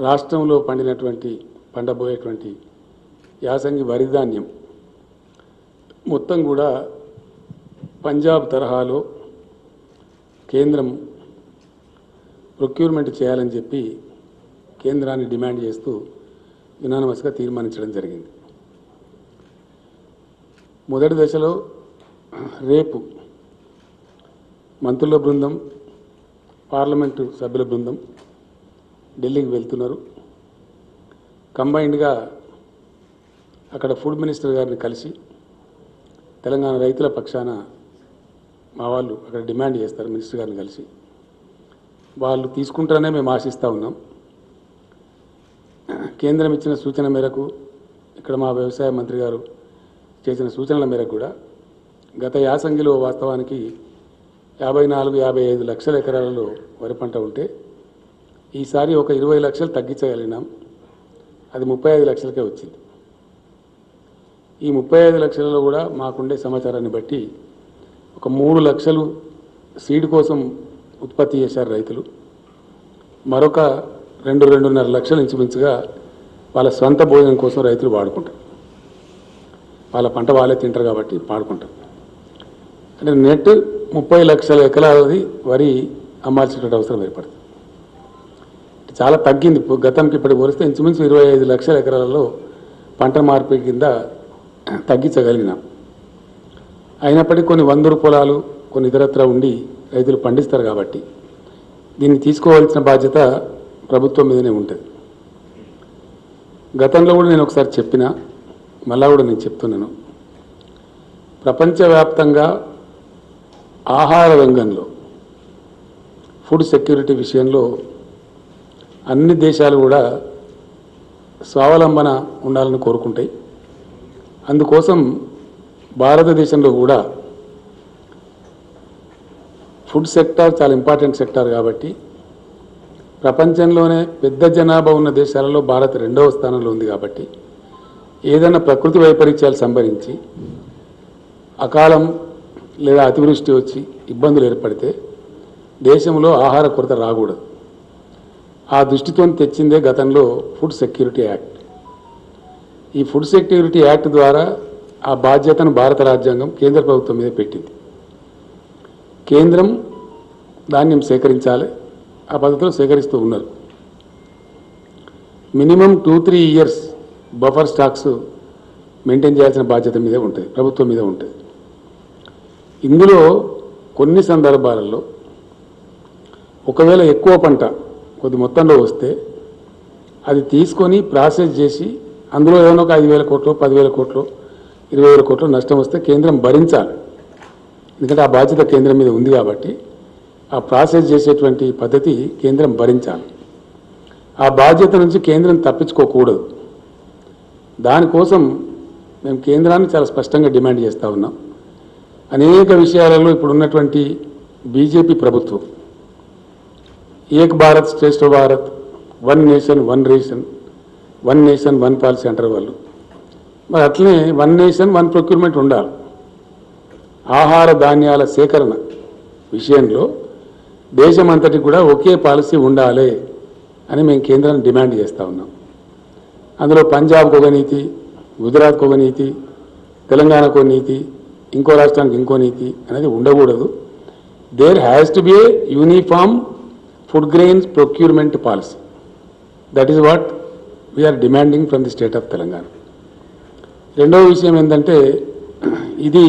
రాష్ట్రంలో పండినటువంటి పండబోయేటువంటి యాసంగి వరి ధాన్యం మొత్తం కూడా పంజాబ్ తరహాలో కేంద్రం ప్రొక్యూర్మెంట్ చేయాలని చెప్పి కేంద్రాన్ని డిమాండ్ చేస్తూ యునానమస్గా తీర్మానించడం జరిగింది మొదటి దశలో రేపు మంత్రుల బృందం పార్లమెంటు సభ్యుల బృందం ఢిల్లీకి వెళ్తున్నారు కంబైన్డ్గా అక్కడ ఫుడ్ మినిస్టర్ గారిని కలిసి తెలంగాణ రైతుల పక్షాన మా వాళ్ళు అక్కడ డిమాండ్ చేస్తారు మినిస్టర్ గారిని కలిసి వాళ్ళు తీసుకుంటారనే మేము ఆశిస్తూ ఉన్నాం కేంద్రం ఇచ్చిన సూచన మేరకు ఇక్కడ మా వ్యవసాయ మంత్రి గారు చేసిన సూచనల మేరకు కూడా గత యాసంగిలో వాస్తవానికి యాభై నాలుగు యాభై ఐదు లక్షల ఎకరాలలో వరి పంట ఉంటే ఈసారి ఒక ఇరవై లక్షలు తగ్గించగలిగినాం అది ముప్పై ఐదు లక్షలకే వచ్చింది ఈ ముప్పై ఐదు లక్షలలో కూడా మాకుండే సమాచారాన్ని బట్టి ఒక మూడు లక్షలు సీడ్ కోసం ఉత్పత్తి చేశారు రైతులు మరొక రెండు రెండున్నర లక్షలు ఇంచుమించుగా వాళ్ళ సొంత భోజనం కోసం రైతులు వాడుకుంటారు వాళ్ళ పంట వాళ్ళే తింటారు కాబట్టి వాడుకుంటారు అంటే నెట్ ముప్పై లక్షల ఎకరాలది వరి అమ్మాల్సినటువంటి అవసరం ఏర్పడుతుంది చాలా తగ్గింది ఇప్పుడు గతంకి ఇప్పటికి పోలిస్తే ఇంచుమించు ఇరవై ఐదు లక్షల ఎకరాలలో పంట మార్పిడి కింద తగ్గించగలిగినాం అయినప్పటికీ కొన్ని వందరు పొలాలు కొన్ని ఇతరత్ర ఉండి రైతులు పండిస్తారు కాబట్టి దీన్ని తీసుకోవాల్సిన బాధ్యత ప్రభుత్వం మీదనే ఉంటుంది గతంలో కూడా నేను ఒకసారి చెప్పిన మళ్ళా కూడా నేను చెప్తున్నాను ప్రపంచవ్యాప్తంగా ఆహార రంగంలో ఫుడ్ సెక్యూరిటీ విషయంలో అన్ని దేశాలు కూడా స్వావలంబన ఉండాలని కోరుకుంటాయి అందుకోసం భారతదేశంలో కూడా ఫుడ్ సెక్టార్ చాలా ఇంపార్టెంట్ సెక్టార్ కాబట్టి ప్రపంచంలోనే పెద్ద జనాభా ఉన్న దేశాలలో భారత్ రెండవ స్థానంలో ఉంది కాబట్టి ఏదైనా ప్రకృతి వైపరీత్యాలు సంభరించి అకాలం లేదా అతివృష్టి వచ్చి ఇబ్బందులు ఏర్పడితే దేశంలో ఆహార కొరత రాకూడదు ఆ దృష్టితో తెచ్చిందే గతంలో ఫుడ్ సెక్యూరిటీ యాక్ట్ ఈ ఫుడ్ సెక్యూరిటీ యాక్ట్ ద్వారా ఆ బాధ్యతను భారత రాజ్యాంగం కేంద్ర ప్రభుత్వం మీద పెట్టింది కేంద్రం ధాన్యం సేకరించాలి ఆ పద్ధతిలో సేకరిస్తూ ఉన్నారు minimum two three years buffer stocks maintain చేయాల్సిన బాధ్యత మీదే ఉంటుంది ప్రభుత్వం మీద ఉంటుంది ఇందులో కొన్ని సందర్భాలలో ఒకవేళ ఎక్కువ పంట కొద్ది మొత్తంలో వస్తే అది తీసుకొని ప్రాసెస్ చేసి అందులో ఏదైనా ఒక ఐదు వేల కోట్లు పదివేల కోట్లు ఇరవై వేల కోట్లు నష్టం వస్తే కేంద్రం భరించాలి ఎందుకంటే ఆ బాధ్యత కేంద్రం మీద ఉంది కాబట్టి ఆ ప్రాసెస్ చేసేటువంటి పద్ధతి కేంద్రం భరించాలి ఆ బాధ్యత నుంచి కేంద్రం తప్పించుకోకూడదు దానికోసం మేము కేంద్రాన్ని చాలా స్పష్టంగా డిమాండ్ చేస్తూ ఉన్నాం అనేక విషయాలలో ఇప్పుడు ఉన్నటువంటి బీజేపీ ప్రభుత్వం Ek Bharat Shreshtha Bharat one nation one ration one nation one policy అంటారు వాళ్ళు మరి అట్లనే వన్ నేషన్ వన్ ప్రొక్యూర్మెంట్ ఉండాలి ఆహార ధాన్యాల సేకరణ విషయంలో దేశమంతటి కూడా ఒకే పాలసీ ఉండాలి అని మేము కేంద్రాన్ని డిమాండ్ చేస్తూ ఉన్నాం అందులో పంజాబ్కి ఒక నీతి గుజరాత్కి ఒక నీతి తెలంగాణకు ఒక నీతి ఇంకో రాష్ట్రానికి ఇంకో నీతి అనేది ఉండకూడదు there has to be a uniform food grains procurement policy that is what we are demanding from the state of Telangana రెండవ విషయం ఏంటంటే ఇది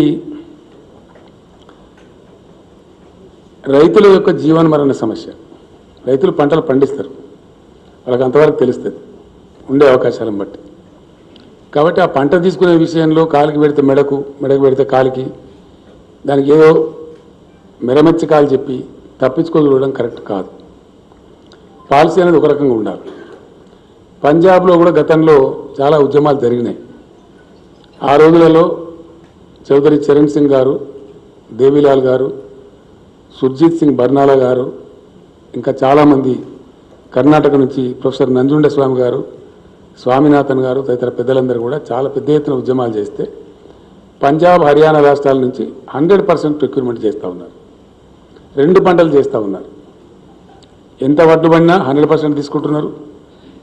రైతుల యొక్క జీవన మరణ సమస్య రైతులు పంటలు పండిస్తారు వాళ్ళకి అంతవరకు తెలుస్తుంది ఉండే అవకాశాలను బట్టి కాబట్టి ఆ పంట తీసుకునే విషయంలో కాలికి పెడితే మెడకు మెడకు పెడితే కాలికి దానికి ఏదో మెరమెచ్చి కాలు చెప్పి తప్పించుకోగలడం కరెక్ట్ కాదు పాలసీ అనేది ఒక రకంగా ఉండాలి పంజాబ్లో కూడా గతంలో చాలా ఉద్యమాలు జరిగినాయి ఆ రోజులలో చౌదరి చరణ్ సింగ్ గారు దేవిలాల్ గారు సుర్జిత్ సింగ్ బర్నాలా గారు ఇంకా చాలామంది కర్ణాటక నుంచి ప్రొఫెసర్ నంజుండ స్వామి గారు స్వామినాథన్ గారు తదితర పెద్దలందరూ కూడా చాలా పెద్ద ఎత్తున ఉద్యమాలు చేస్తే పంజాబ్ హర్యానా రాష్ట్రాల నుంచి హండ్రెడ్ పర్సెంట్ ప్రొక్యూర్మెంట్ చేస్తూ ఉన్నారు రెండు పంటలు చేస్తూ ఉన్నారు ఎంత వడ్డు పడినా హండ్రెడ్ పర్సెంట్ తీసుకుంటున్నారు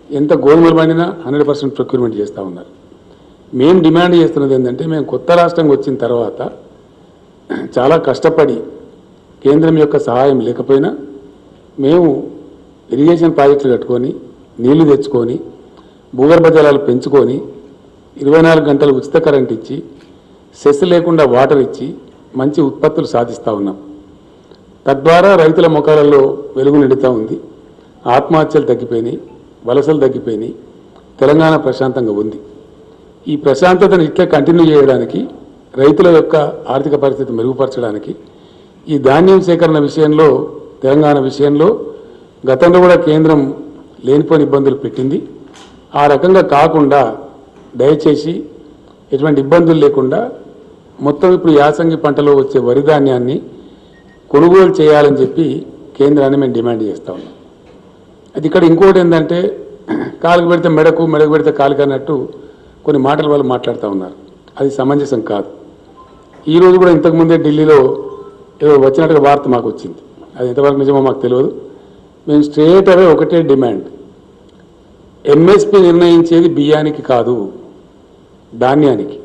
ఎంత గోధుమలు పండినా హండ్రెడ్ పర్సెంట్ ప్రొక్యూర్మెంట్ చేస్తూ ఉన్నారు మేము డిమాండ్ చేస్తున్నది ఏంటంటే మేము కొత్త రాష్ట్రంకి వచ్చిన తర్వాత చాలా కష్టపడి కేంద్రం యొక్క సహాయం లేకపోయినా మేము ఇరిగేషన్ ప్రాజెక్టులు కట్టుకొని నీళ్లు తెచ్చుకొని భూగర్భ జలాలు పెంచుకొని ఇరవై నాలుగు గంటలు ఉచిత కరెంట్ ఇచ్చి సెస్ లేకుండా వాటర్ ఇచ్చి మంచి ఉత్పత్తులు సాధిస్తూ ఉన్నాం తద్వారా రైతుల ముఖాలలో వెలుగు నిండుతూ ఉంది ఆత్మహత్యలు తగ్గిపోయినాయి వలసలు తగ్గిపోయినాయి తెలంగాణ ప్రశాంతంగా ఉంది ఈ ప్రశాంతతను ఇట్లా కంటిన్యూ చేయడానికి రైతుల యొక్క ఆర్థిక పరిస్థితి మెరుగుపరచడానికి ఈ ధాన్యం సేకరణ విషయంలో తెలంగాణ విషయంలో గతంలో కూడా కేంద్రం లేనిపోని ఇబ్బందులు పెట్టింది ఆ రకంగా కాకుండా దయచేసి ఎటువంటి ఇబ్బందులు లేకుండా మొత్తం ఇప్పుడు యాసంగి పంటలో వచ్చే వరి ధాన్యాన్ని కొనుగోలు చేయాలని చెప్పి కేంద్రాన్ని మేము డిమాండ్ చేస్తా ఉన్నాం అది ఇక్కడ ఇంకోటి ఏంటంటే కాలుకు పెడితే మెడకు మెడకు పెడితే కాలుకు అన్నట్టు కొన్ని మాటలు వాళ్ళు మాట్లాడుతూ ఉన్నారు అది సమంజసం కాదు ఈ రోజు కూడా ఇంతకుముందే ఢిల్లీలో ఏదో వచ్చినట్టుగా వార్త మాకు వచ్చింది అది ఎంతవరకు నిజమో మాకు తెలియదు మేము స్ట్రేట్ అవే ఒకటే డిమాండ్ ఎంఎస్పి నిర్ణయించేది బియ్యానికి కాదు ధాన్యానికి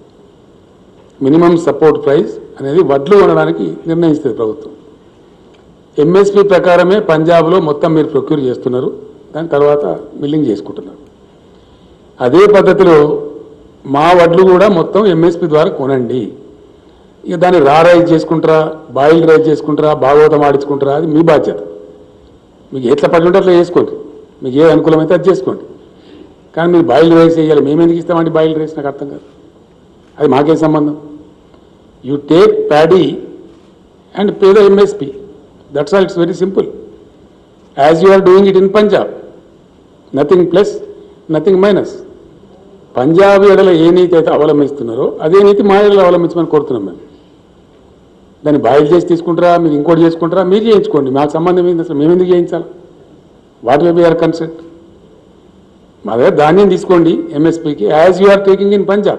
మినిమం సపోర్ట్ ప్రైస్ అనేది వడ్లు కొనడానికి నిర్ణయిస్తుంది ప్రభుత్వం ఎంఎస్పి ప్రకారమే పంజాబ్లో మొత్తం మీరు ప్రొక్యూర్ చేస్తున్నారు దాని తర్వాత మిల్లింగ్ చేసుకుంటున్నారు అదే పద్ధతిలో మా వడ్లు కూడా మొత్తం ఎంఎస్పి ద్వారా కొనండి ఇక దాన్ని రా రైజ్ చేసుకుంటారా బాయిల్డ్ రైజ్ చేసుకుంటారా భాగవతం ఆడించుకుంటారా అది మీ బాధ్యత మీకు ఎట్లా పడి ఉంటే అట్లా చేసుకోండి మీకు ఏది అనుకూలమైతే అది చేసుకోండి కానీ మీరు బాయిల్డ్ రైస్ వేయాలి మేము ఎందుకు ఇస్తామండి బాయిల్డ్ రైస్ నాకు అర్థం కాదు అది మాకేం సంబంధం you take paddy and pay the MSP that's all it's very simple as you are doing it in Punjab nothing plus nothing minus Punjab ఎడల ఏ నీతి అయితే అవలంబిస్తున్నారో అదే నీతి మా ఎడల అవలంబించమని కోరుతున్నాం మేము దాన్ని బాయిల్ చేసి తీసుకుంటారా మీరు ఇంకోటి చేసుకుంటారా మీరు చేయించుకోండి మాకు సంబంధం ఏంది అసలు మేము ఎందుకు చేయించాలి what way be our consent మా దగ్గర ధాన్యం తీసుకోండి ఎంఎస్పీకి as you are taking in Punjab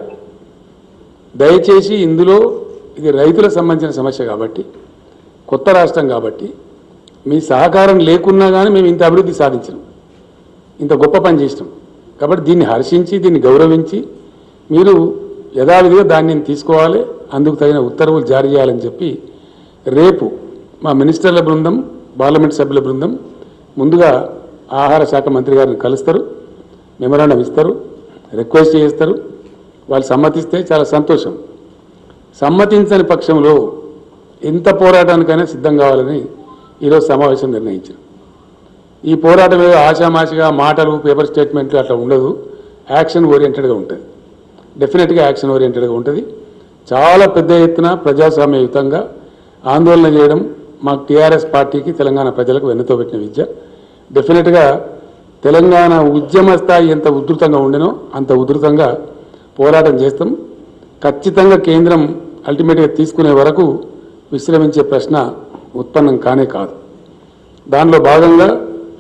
దయచేసి ఇందులో ఇది రైతులకు సంబంధించిన సమస్య కాబట్టి కొత్త రాష్ట్రం కాబట్టి మీ సహకారం లేకున్నా కానీ మేము ఇంత అభివృద్ధి సాధించినాం ఇంత గొప్ప పని చేసినాం కాబట్టి దీన్ని హర్షించి దీన్ని గౌరవించి మీరు యథావిధిగా దాన్ని తీసుకోవాలి అందుకు తగిన ఉత్తర్వులు జారీ చేయాలని చెప్పి రేపు మా మినిస్టర్ల బృందం పార్లమెంట్ సభ్యుల బృందం ముందుగా ఆహార శాఖ మంత్రి గారిని కలుస్తారు మెమరాండం ఇస్తారు రిక్వెస్ట్ చేస్తారు వాళ్ళు సమ్మతిస్తే చాలా సంతోషం సమ్మతించని పక్షంలో ఎంత పోరాటానికైనా సిద్ధం కావాలని ఈరోజు సమావేశం నిర్ణయించారు ఈ పోరాటం ఏదో ఆషామాషిగా మాటలు పేపర్ స్టేట్మెంట్లు అట్లా ఉండదు యాక్షన్ ఓరియంటెడ్గా ఉంటుంది డెఫినెట్గా యాక్షన్ ఓరియంటెడ్గా ఉంటుంది చాలా పెద్ద ఎత్తున ప్రజాస్వామ్యయుతంగా ఆందోళన చేయడం మాకు టీఆర్ఎస్ పార్టీకి తెలంగాణ ప్రజలకు వెన్నుతో పెట్టిన విద్య డెఫినెట్గా తెలంగాణ ఉద్యమ స్థాయి ఎంత ఉధృతంగా ఉండేనో అంత ఉధృతంగా పోరాటం చేస్తాం ఖచ్చితంగా కేంద్రం అల్టిమేట్గా తీసుకునే వరకు విశ్రమించే ప్రశ్న ఉత్పన్నం కానే కాదు దానిలో భాగంగా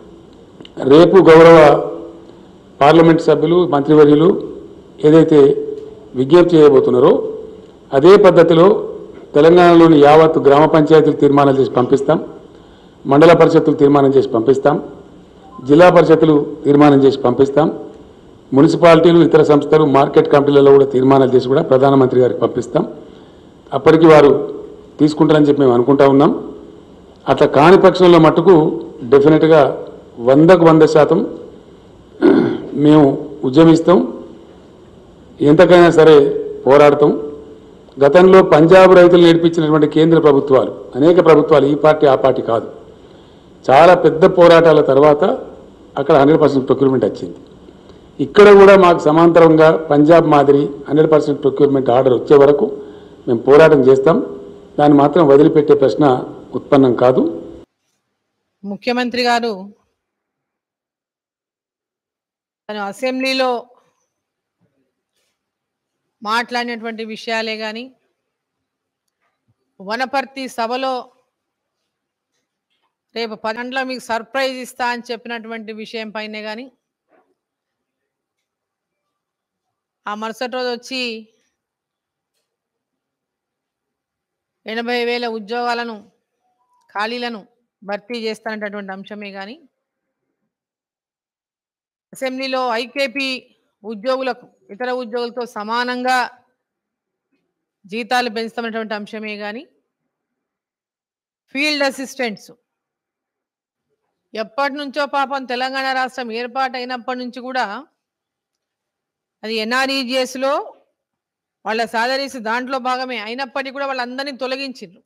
రేపు గౌరవ పార్లమెంట్ సభ్యులు మంత్రివర్యులు ఏదైతే విజ్ఞప్తి చేయబోతున్నారో అదే పద్ధతిలో తెలంగాణలోని యావత్ గ్రామ పంచాయతీలు తీర్మానాలు చేసి పంపిస్తాం మండల పరిషత్తులు తీర్మానం చేసి పంపిస్తాం జిల్లా పరిషత్తులు తీర్మానం చేసి పంపిస్తాం మున్సిపాలిటీలు ఇతర సంస్థలు మార్కెట్ కమిటీలలో కూడా తీర్మానాలు చేసి కూడా ప్రధానమంత్రి గారికి పంపిస్తాం అప్పటికి వారు తీసుకుంటారని చెప్పి మేము అనుకుంటా ఉన్నాం అట్లా కాని పక్షంలో మట్టుకు డెఫినెట్గా వందకు వంద శాతం మేము ఉద్యమిస్తాం ఎంతకైనా సరే పోరాడతాం గతంలో పంజాబ్ రైతులు నేర్పించినటువంటి కేంద్ర ప్రభుత్వాలు అనేక ప్రభుత్వాలు ఈ పార్టీ ఆ పార్టీ కాదు చాలా పెద్ద పోరాటాల తర్వాత అక్కడ హండ్రెడ్ పర్సెంట్ ప్రొక్యూర్మెంట్ వచ్చింది ఇక్కడ కూడా మాకు సమాంతరంగా పంజాబ్ మాదిరి హండ్రెడ్ పర్సెంట్ ప్రొక్యూర్మెంట్ ఆర్డర్ వచ్చే వరకు మేము పోరాటం చేస్తాం దాన్ని మాత్రం వదిలిపెట్టే ప్రశ్న ఉత్పన్నం కాదు ముఖ్యమంత్రి గారు తను అసెంబ్లీలో మాట్లాడినటువంటి విషయాలే కానీ వనపర్తి సభలో రేపు పది గంటల మీకు సర్ప్రైజ్ ఇస్తా అని చెప్పినటువంటి విషయం పైనే కానీ ఆ మరుసటి రోజు వచ్చి ఎనభై వేల ఉద్యోగాలను ఖాళీలను భర్తీ చేస్తానటువంటి అంశమే కానీ అసెంబ్లీలో ఐకేపీ ఉద్యోగులకు ఇతర ఉద్యోగులతో సమానంగా జీతాలు పెంచుతున్నటువంటి అంశమే కానీ ఫీల్డ్ అసిస్టెంట్స్ ఎప్పటి నుంచో పాపం తెలంగాణ రాష్ట్రం ఏర్పాటు అయినప్పటి నుంచి కూడా అది ఎన్ఆర్ఈజిఎస్లో వాళ్ళ సాలరీస్ దాంట్లో భాగమే అయినప్పటికీ కూడా వాళ్ళందరినీ తొలగించిండ్రు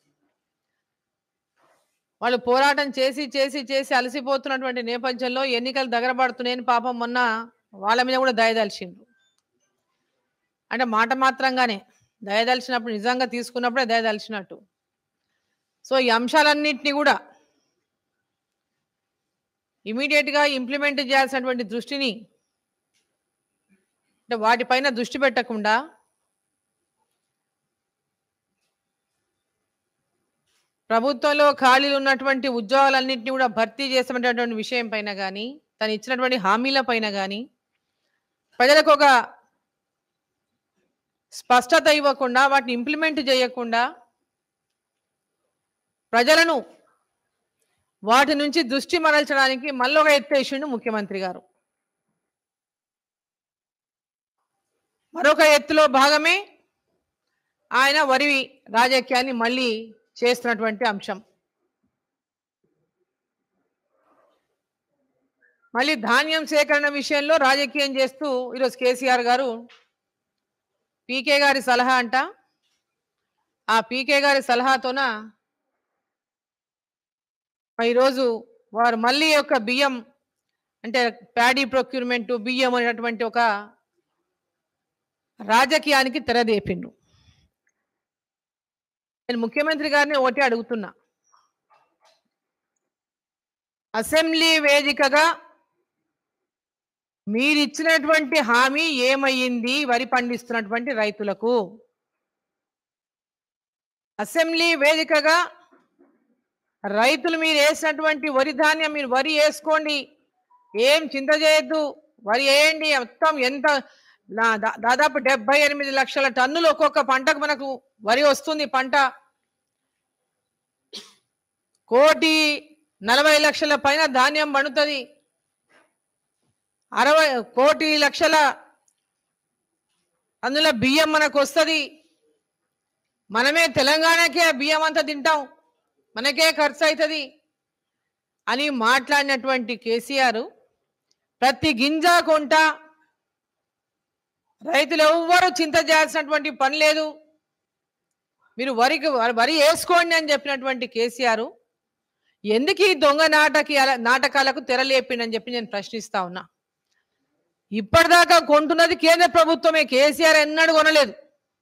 వాళ్ళు పోరాటం చేసి చేసి చేసి అలసిపోతున్నటువంటి నేపథ్యంలో ఎన్నికలు దగ్గర పడుతున్నాయని పాపం మొన్న వాళ్ళ మీద కూడా దయదలిచిండ్రు అంటే మాట మాత్రంగానే దయదలిచినప్పుడు నిజంగా తీసుకున్నప్పుడే దయదలిచినట్టు సో ఈ అంశాలన్నింటినీ కూడా ఇమీడియట్గా ఇంప్లిమెంట్ చేయాల్సినటువంటి దృష్టిని అంటే వాటిపైన దృష్టి పెట్టకుండా ప్రభుత్వంలో ఖాళీలు ఉన్నటువంటి ఉద్యోగాలన్నింటినీ కూడా భర్తీ చేస్తున్నటువంటి విషయం పైన కానీ తను ఇచ్చినటువంటి హామీల పైన కానీ ప్రజలకు ఒక స్పష్టత ఇవ్వకుండా వాటిని ఇంప్లిమెంట్ చేయకుండా ప్రజలను వాటి నుంచి దృష్టి మరల్చడానికి మళ్ళీ ఒక ఎత్తేసిండు ముఖ్యమంత్రి గారు మరొక ఎత్తులో భాగమే ఆయన వరి రాజకీయాన్ని మళ్ళీ చేస్తున్నటువంటి అంశం మళ్ళీ ధాన్యం సేకరణ విషయంలో రాజకీయం చేస్తూ ఈరోజు కేసీఆర్ గారు పీకే గారి సలహా అంట ఆ పీకే గారి సలహాతోన ఈరోజు వారు మళ్ళీ యొక్క బియ్యం అంటే ప్యాడీ ప్రొక్యూర్మెంట్ బియ్యం అనేటటువంటి ఒక రాజకీయానికి తెరదేపిండు నేను ముఖ్యమంత్రి గారిని ఒకటి అడుగుతున్నా అసెంబ్లీ వేదికగా మీరిచ్చినటువంటి హామీ ఏమయ్యింది వరి పండిస్తున్నటువంటి రైతులకు అసెంబ్లీ వేదికగా రైతులు మీరు వేసినటువంటి వరి ధాన్యం మీరు వరి వేసుకోండి ఏం చింత చేయొద్దు వరి వేయండి మొత్తం ఎంత నా- దా- దాదాపు డెబ్బై ఎనిమిది లక్షల టన్నులు ఒక్కొక్క పంటకు మనకు వరి వస్తుంది పంట కోటి నలభై లక్షల పైన ధాన్యం పండుతుంది అరవై కోటి లక్షల అందులో బియ్యం మనకు వస్తుంది మనమే తెలంగాణకే ఆ బియ్యం అంతా తింటాం మనకే ఖర్చు అవుతుంది అని మాట్లాడినటువంటి కేసీఆర్ ప్రతి గింజ కొంట రైతులు ఎవ్వరూ చింత చేయాల్సినటువంటి పని లేదు మీరు వరికి వరి వేసుకోండి అని చెప్పినటువంటి కేసీఆర్ ఎందుకు ఈ దొంగ నాటకి నాటకాలకు తెరలేపిండని చెప్పి నేను ప్రశ్నిస్తా ఉన్నా ఇప్పటిదాకా కొంటున్నది కేంద్ర ప్రభుత్వమే కేసీఆర్ ఎన్నడూ కొనలేదు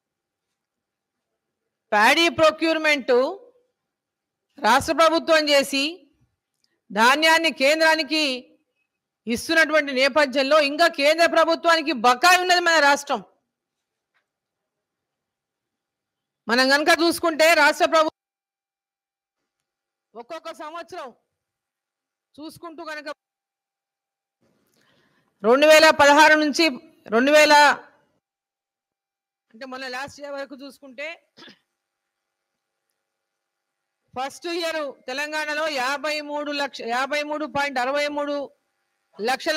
ప్యాడీ ప్రొక్యూర్మెంట్ రాష్ట్ర ప్రభుత్వం చేసి ధాన్యాన్ని కేంద్రానికి ఇస్తున్నటువంటి నేపథ్యంలో ఇంకా కేంద్ర ప్రభుత్వానికి బకాయి ఉన్నది మన రాష్ట్రం మనం కనుక చూసుకుంటే రాష్ట్ర ప్రభుత్వం ఒక్కొక్క సంవత్సరం చూసుకుంటూ కనుక రెండు వేల పదహారు నుంచి రెండు వేల అంటే మొన్న లాస్ట్ ఇయర్ వరకు చూసుకుంటే ఫస్ట్ ఇయర్ తెలంగాణలో యాభై మూడు లక్ష యాభై మూడు పాయింట్ అరవై మూడు లక్షల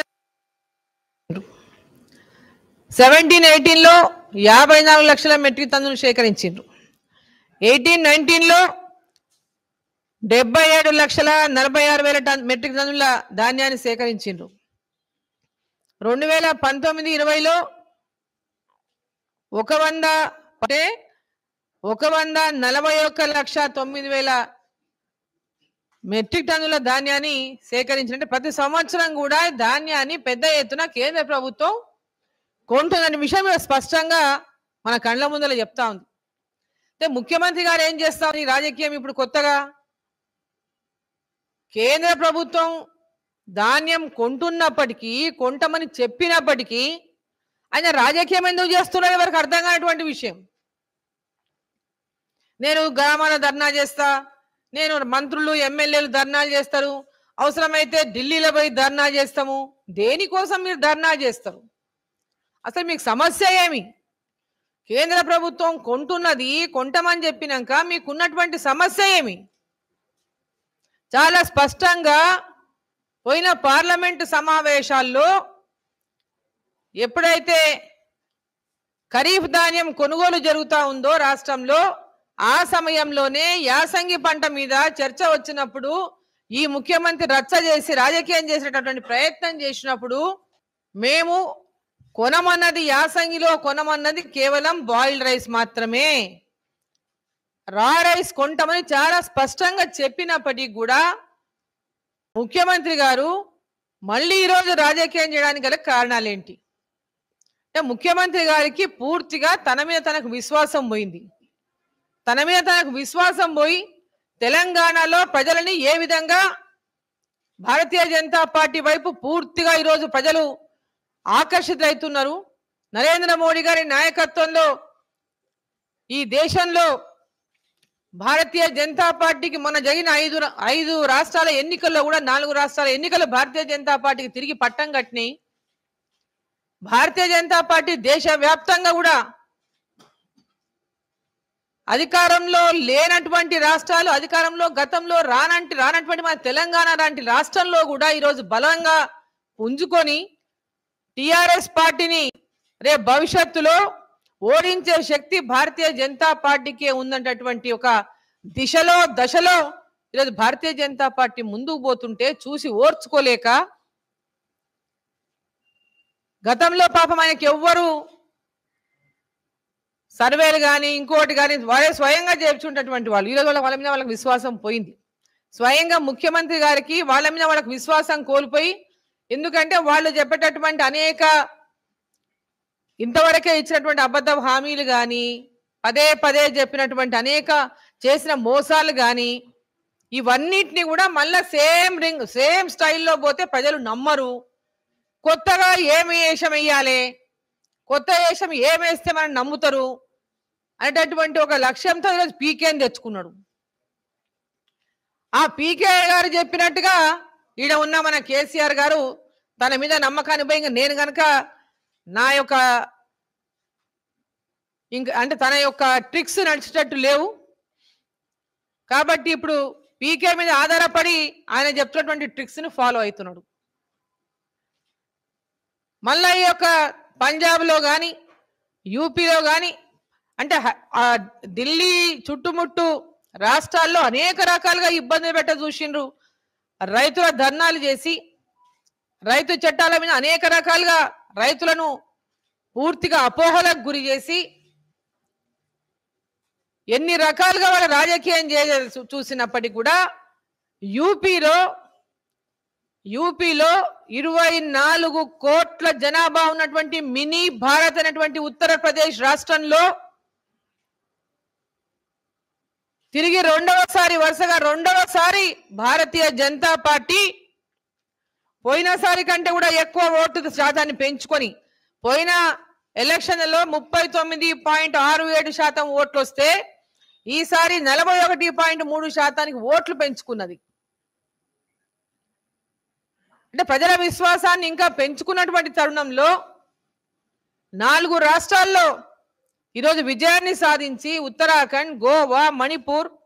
సెవెంటీన్ ఎయిటీన్ లో యాభై నాలుగు లక్షల మెట్రిక్ టన్నులు సేకరించిండ్రు ఎయిటీన్ నైన్టీన్ లో డెబ్బై ఏడు లక్షల నలభై ఆరు వేల టన్ మెట్రిక్ టన్నుల ధాన్యాన్ని సేకరించిండ్రు రెండు వేల పంతొమ్మిది ఇరవైలో ఒక వంద అంటే ఒక వంద నలభై ఒక్క లక్ష తొమ్మిది వేల మెట్రిక్ టన్నుల ధాన్యాన్ని సేకరించినట్టు ప్రతి సంవత్సరం కూడా ధాన్యాన్ని పెద్ద ఎత్తున కేంద్ర ప్రభుత్వం కొంటుందనే విషయం ఇక్కడ స్పష్టంగా మన కళ్ళ ముందర చెప్తా ఉంది అంటే ముఖ్యమంత్రి గారు ఏం చేస్తా ఉంది ఈ రాజకీయం ఇప్పుడు కొత్తగా కేంద్ర ప్రభుత్వం ధాన్యం కొంటున్నప్పటికీ కొంటమని చెప్పినప్పటికీ ఆయన రాజకీయం ఎందుకు చేస్తున్నారో ఎవరికి అర్థం కానటువంటి విషయం నేను గ్రామాల ధర్నా చేస్తా నేను మంత్రులు ఎమ్మెల్యేలు ధర్నాలు చేస్తారు అవసరమైతే ఢిల్లీలో పోయి ధర్నా చేస్తాము దేనికోసం మీరు ధర్నా చేస్తారు అసలు మీకు సమస్య ఏమి కేంద్ర ప్రభుత్వం కొంటున్నది కొంటమని చెప్పినాక మీకున్నటువంటి సమస్య ఏమి చాలా స్పష్టంగా పోయిన పార్లమెంటు సమావేశాల్లో ఎప్పుడైతే ఖరీఫ్ ధాన్యం కొనుగోలు జరుగుతూ ఉందో రాష్ట్రంలో ఆ సమయంలోనే యాసంగి పంట మీద చర్చ వచ్చినప్పుడు ఈ ముఖ్యమంత్రి రచ్చ చేసి రాజకీయం చేసేటటువంటి ప్రయత్నం చేసినప్పుడు మేము కొనమన్నది యాసంగిలో కొనమన్నది కేవలం బాయిల్డ్ రైస్ మాత్రమే రా రైస్ కొంటామని చాలా స్పష్టంగా చెప్పినప్పటికీ కూడా ముఖ్యమంత్రి గారు మళ్ళీ ఈరోజు రాజకీయం చేయడానికి గల కారణాలేంటి అంటే ముఖ్యమంత్రి గారికి పూర్తిగా తన మీద తనకు విశ్వాసం పోయింది తన మీద తనకు విశ్వాసం పోయి తెలంగాణలో ప్రజలని ఏ విధంగా భారతీయ జనతా పార్టీ వైపు పూర్తిగా ఈరోజు ప్రజలు ఆకర్షితులవుతున్నారు నరేంద్ర మోడీ గారి నాయకత్వంలో ఈ దేశంలో భారతీయ జనతా పార్టీకి మొన్న జరిగిన ఐదు రా- ఐదు రాష్ట్రాల ఎన్నికల్లో కూడా నాలుగు రాష్ట్రాల ఎన్నికలు భారతీయ జనతా పార్టీకి తిరిగి పట్టం కట్టినాయి భారతీయ జనతా పార్టీ దేశ వ్యాప్తంగా కూడా అధికారంలో లేనటువంటి రాష్ట్రాలు అధికారంలో గతంలో రానంటి రానటువంటి మన తెలంగాణ లాంటి రాష్ట్రంలో కూడా ఈరోజు బలంగా పుంజుకొని టిఆర్ఎస్ పార్టీని రేపు భవిష్యత్తులో ఓడించే శక్తి భారతీయ జనతా పార్టీకే ఉందన్నటువంటి ఒక దిశలో దశలో ఈరోజు భారతీయ జనతా పార్టీ ముందుకు పోతుంటే చూసి ఓర్చుకోలేక గతంలో పాపం ఆయనకి ఎవ్వరు సర్వేలు కానీ ఇంకోటి కానీ వారే స్వయంగా చేర్చుంటటువంటి వాళ్ళు ఈరోజు వాళ్ళ వాళ్ళ మీద వాళ్ళకి విశ్వాసం పోయింది స్వయంగా ముఖ్యమంత్రి గారికి వాళ్ళ మీద వాళ్ళకి విశ్వాసం కోల్పోయి ఎందుకంటే వాళ్ళు చెప్పేటటువంటి అనేక ఇంతవరకే ఇచ్చినటువంటి అబద్ధ హామీలు కానీ పదే పదే చెప్పినటువంటి అనేక చేసిన మోసాలు కానీ ఇవన్నిటిని కూడా మళ్ళా సేమ్ రింగ్ సేమ్ స్టైల్లో పోతే ప్రజలు నమ్మరు కొత్తగా ఏమి వేషం వేయాలి కొత్త వేషం ఏం వేస్తే మనం నమ్ముతారు అనేటటువంటి ఒక లక్ష్యంతో ఈరోజు పీకేని తెచ్చుకున్నాడు ఆ పీకే గారు చెప్పినట్టుగా ఈడ ఉన్న మన కేసీఆర్ గారు తన మీద నమ్మకాన్ని పోయి ఇంక నేను కనుక నా యొక్క ఇంక అంటే తన యొక్క ట్రిక్స్ నడిచేటట్టు లేవు కాబట్టి ఇప్పుడు పీకే మీద ఆధారపడి ఆయన చెప్తున్నటువంటి ట్రిక్స్ ని ఫాలో అవుతున్నాడు మళ్ళా ఈ యొక్క పంజాబ్లో కానీ యూపీలో కానీ అంటే హ- ఆ ఢిల్లీ చుట్టుముట్టు రాష్ట్రాల్లో అనేక రకాలుగా ఇబ్బందులు పెట్ట చూసిండ్రు రైతుల ధర్నాలు చేసి రైతు చట్టాల మీద అనేక రకాలుగా రైతులను పూర్తిగా అపోహలకు గురి చేసి ఎన్ని రకాలుగా వాళ్ళ రాజకీయం చే చూసినప్పటికీ కూడా యూపీలో యూపీలో ఇరవై నాలుగు కోట్ల జనాభా ఉన్నటువంటి మినీ భారత్ అనేటువంటి ఉత్తరప్రదేశ్ రాష్ట్రంలో తిరిగి రెండవసారి వరుసగా రెండవసారి భారతీయ జనతా పార్టీ పోయినసారి కంటే కూడా ఎక్కువ ఓటు శాతాన్ని పెంచుకొని పోయిన ఎలక్షన్లలో ముప్పై తొమ్మిది పాయింట్ ఆరు ఏడు శాతం ఓట్లు వస్తే ఈసారి నలభై ఒకటి పాయింట్ మూడు శాతానికి ఓట్లు పెంచుకున్నది అంటే ప్రజల విశ్వాసాన్ని ఇంకా పెంచుకున్నటువంటి తరుణంలో నాలుగు రాష్ట్రాల్లో ఈరోజు విజయాన్ని సాధించి ఉత్తరాఖండ్ గోవా మణిపూర్